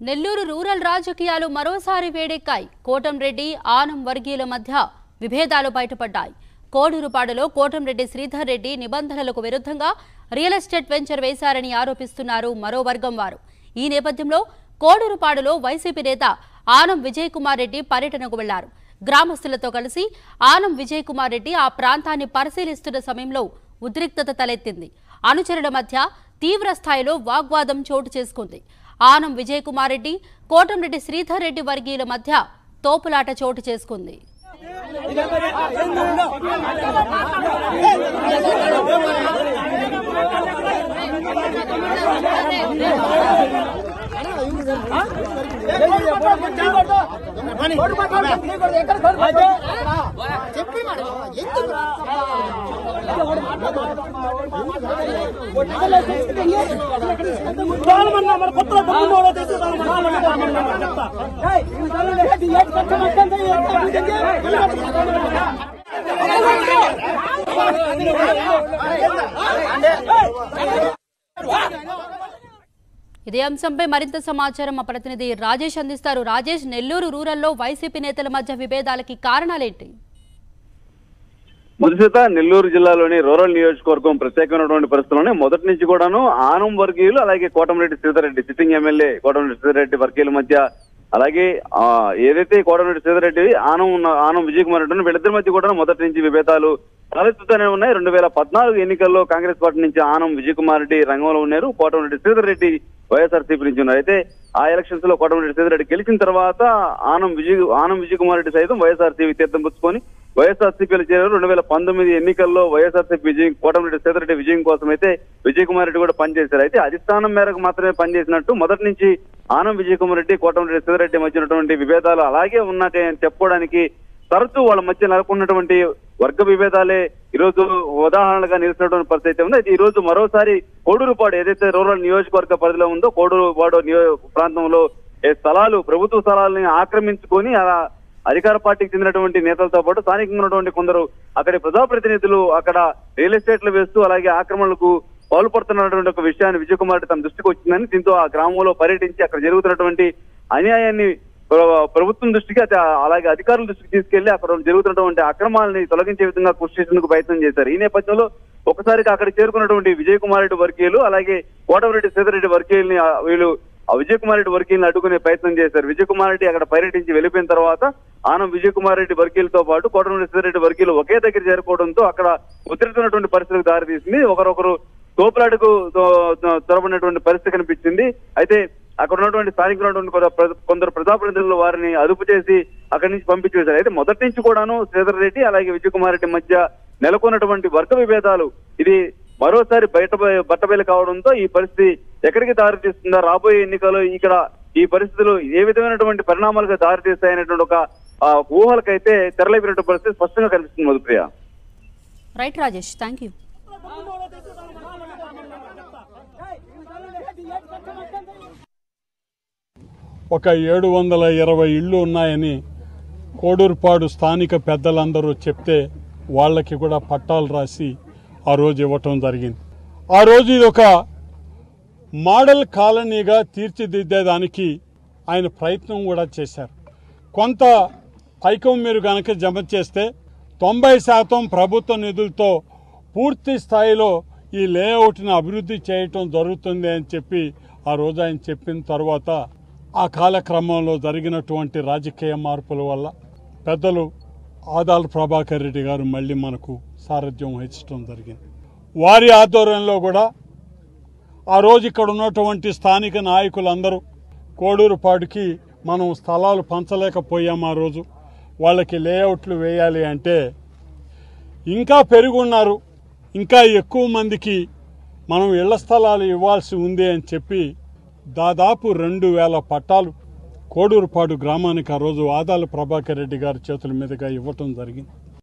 Nellore rural రాజకీయాలు మరోసారి వేడెక్కాయి కోటంరెడ్డి ఆనం వర్గీయుల మధ్య విభేదాలు బయటపడ్డాయి కోడూరుపాడులో కోటంరెడ్డి శ్రీధర్ రెడ్డి నిబంధనలకు విరుద్ధంగా రియల్ ఎస్టేట్ వెంచర్ వేశారని ఆరోపిస్తున్నారు మరో వర్గం వారు ఈ నేపథ్యంలో కోడూరుపాడులో వైసీపీ నేత ఆనం విజయ్ కుమార్ రెడ్డి పర్యటనకు వెళ్లారు గ్రామస్తులతో కలిసి ఆనం విజయ్ కుమార్ రెడ్డి ఆ ప్రాంతాన్ని పరిశీలిస్తున్న సమయంలో ఉద్రిక్తత తలెత్తింది అనుచరుల మధ్య తీవ్ర స్థాయిలో వాగ్వాదం చోటు చేసుకుంది ఆనం విజయ్ కుమార్ రెడ్డి కోటంరెడ్డి శ్రీధర్ రెడ్డి వర్గీయుల మధ్య తోపులాట చోటు చేసుకుంది మన కొత్తలో తమ్ముడు కూడా తెచ్చుతాను ఇదే అంశంపై మరింత సమాచారం మా ప్రతినిధి రాజేష్ అందిస్తారు రాజేష్ నెల్లూరు రూరల్లో వైసీపీ నేతల మధ్య విభేదాలకి కారణాలేంటి మొదటిత నెల్లూరు జిల్లాలోని రూరల్ నియోజకవర్గం ప్రత్యేకమైనటువంటి పరిస్థితుల్లోనే మొదటి నుంచి కూడాను ఆనం వర్గీయులు అలాగే కోటమిరెడ్డి సీతారెడ్డి సిట్టింగ్ ఎమ్మెల్యే కోటమిరెడ్డి సీతారెడ్డి వర్గీయుల మధ్య అలాగే ఆ, ఏదైతే కోటమిరెడ్డి సీతారెడ్డి ఆనం ఉన్న ఆనం విజయ్ కుమార్ రెడ్డి ఉన్నారో వీళ్ళిద్దరి మధ్య కూడా మొదటి నుంచి విభేదాలు తలెత్తుతూనే ఉన్నాయి రెండు వేల పద్నాలుగు ఎన్నికల్లో కాంగ్రెస్ పార్టీ నుంచి ఆనం విజయ్ కుమార్ రెడ్డి రంగంలో ఉన్నారు కోటమిరెడ్డి శ్రీధర్ వైఎస్ఆర్సీపీ నుంచి ఉన్నారు అయితే ఆ ఎలక్షన్స్ లో కోటమిరెడ్డి శ్రీధర్ గెలిచిన తర్వాత ఆనం విజయ్ ఆనం విజయ్ కుమార్ రెడ్డి సైతం వైఎస్ఆర్సీపీ తీర్థం పుచ్చుకొని వైఎస్ఆర్సీపీలో చేరారు రెండు వేల పంతొమ్మిది ఎన్నికల్లో వైఎస్ఆర్సీపీ విజయం కోటమిరెడ్డి సీతారెడ్డి విజయం కోసం అయితే విజయ్ కుమార్ రెడ్డి కూడా పనిచేశారు అయితే అధిష్టానం మేరకు మాత్రమే పనిచేసినట్టు మొదటి నుంచి ఆనం విజయ్ కుమార్ రెడ్డి కోటమిరెడ్డి సీతారెడ్డి మధ్య ఉన్నటువంటి విభేదాలు అలాగే ఉన్నట్టే అని చెప్పుకోవడానికి తరచూ వాళ్ళ మధ్య నెలకొన్నటువంటి వర్గ విభేదాలే ఈ రోజు ఉదాహరణగా నిలిచినటువంటి పరిస్థితి అయితే ఉంది అయితే ఈ రోజు మరోసారి కోడూరుపాడు ఏదైతే రూరల్ నియోజకవర్గ పరిధిలో ఉందో కోడూరుపాడు నియో ప్రాంతంలో ఏ స్థలాలు ప్రభుత్వ స్థలాలని ఆక్రమించుకొని అలా అధికార పార్టీకి చెందినటువంటి నేతలతో పాటు స్థానికంగా ఉన్నటువంటి కొందరు అక్కడి ప్రజాప్రతినిధులు అక్కడ రియల్ ఎస్టేట్లు వేస్తూ అలాగే ఆక్రమణలకు పాల్పడుతున్నటువంటి ఒక విషయాన్ని విజయ్ కుమార్ రెడ్డి తమ దృష్టికి వచ్చిందని దీంతో ఆ గ్రామంలో పర్యటించి అక్కడ జరుగుతున్నటువంటి అన్యాయాన్ని ప్ర- ప్రభుత్వం దృష్టికి అత- అలాగే అధికారుల దృష్టికి తీసుకెళ్లి అక్కడ జరుగుతున్నటువంటి అక్రమాలని తొలగించే విధంగా కృషి చేసేందుకు ప్రయత్నం చేశారు ఈ నేపథ్యంలో ఒకసారిగా అక్కడ చేరుకున్నటువంటి విజయ్ కుమార్ రెడ్డి వర్గీయులు అలాగే కోటమిరెడ్డి సీతారెడ్డి వర్గీయుల్ని ఆ, వీళ్ళు ఆ విజయ్ కుమార్ రెడ్డి వర్గీయుల్ని అడ్డుకునే ప్రయత్నం చేశారు విజయ్ కుమార్ రెడ్డి అక్కడ పర్యటించి వెళ్ళిపోయిన తర్వాత ఆనం విజయ్ కుమార్ రెడ్డి వర్గీయులతో పాటు కోటమిరెడ్డి సీతారెడ్డి వర్గీయులు ఒకే దగ్గర చేరుకోవడంతో అక్కడ ఉత్తరిస్తున్నటువంటి పరిస్థితులకు దారితీసింది ఒకరొకరు తోపులాటకు తొరబడినటువంటి పరిస్థితి కనిపించింది అయితే అక్కడ ఉన్నటువంటి స్థానిక ఉన్నటువంటి కొంత ప్ర- కొందరు ప్రజాప్రతినిధులు వారిని అదుపు చేసి అక్కడి నుంచి పంపించి వేశారు అయితే మొదటి నుంచి కూడాను శ్రీధర్ రెడ్డి అలాగే విజయ్ కుమార్ రెడ్డి మధ్య నెలకొన్నటువంటి వర్గ విభేదాలు ఇది మరోసారి బయట బట్టబయలు కావడంతో ఈ పరిస్థితి ఎక్కడికి దారి తీస్తుందా రాబోయే ఎన్నికల్లో ఇక్కడ ఈ పరిస్థితులు ఏ విధమైనటువంటి పరిణామాలుగా దారి తీస్తాయనేటువంటి ఒక ఆ, ఊహలకైతే తెరలేపినటువంటి పరిస్థితి స్పష్టంగా కనిపిస్తుంది Madhupriya right Rajesh thank you ఒక ఏడు వందల ఇరవై ఇళ్ళు ఉన్నాయని కోడూరుపాడు స్థానిక పెద్దలందరూ చెప్తే వాళ్ళకి కూడా పట్టాలు రాసి ఆ రోజు ఇవ్వటం జరిగింది ఆ రోజు ఇది ఒక మోడల్ కాలనీగా తీర్చిదిద్దేదానికి ఆయన ప్రయత్నం కూడా చేశారు కొంత పైకం మీరు కనుక జమ చేస్తే తొంభై శాతం ప్రభుత్వ నిధులతో పూర్తి స్థాయిలో ఈ లేఅవుట్ని అభివృద్ధి చేయటం జరుగుతుంది అని చెప్పి ఆ రోజు ఆయన చెప్పిన తర్వాత ఆ కాలక్రమంలో జరిగినటువంటి రాజకీయ మార్పుల వల్ల పెద్దలు ఆదాల ప్రభాకర్ రెడ్డి గారు మళ్ళీ మనకు సారథ్యం వహించడం జరిగింది వారి ఆధ్వర్యంలో కూడా ఆ రోజు ఇక్కడ ఉన్నటువంటి స్థానిక నాయకులందరూ కోడూరుపాడుకి మనం స్థలాలు పంచలేకపోయాం ఆ రోజు వాళ్ళకి లేఅవుట్లు వేయాలి అంటే ఇంకా పెరుగున్నారు ఇంకా ఎక్కువ మందికి మనం ఇళ్ల స్థలాలు ఇవ్వాల్సి ఉంది అని చెప్పి దాదాపు రెండు వేల పట్టాలు కోడూరుపాడు గ్రామానికి ఆ రోజు ఆదాల ప్రభాకర్ రెడ్డి గారి చేతుల మీదుగా ఇవ్వటం జరిగింది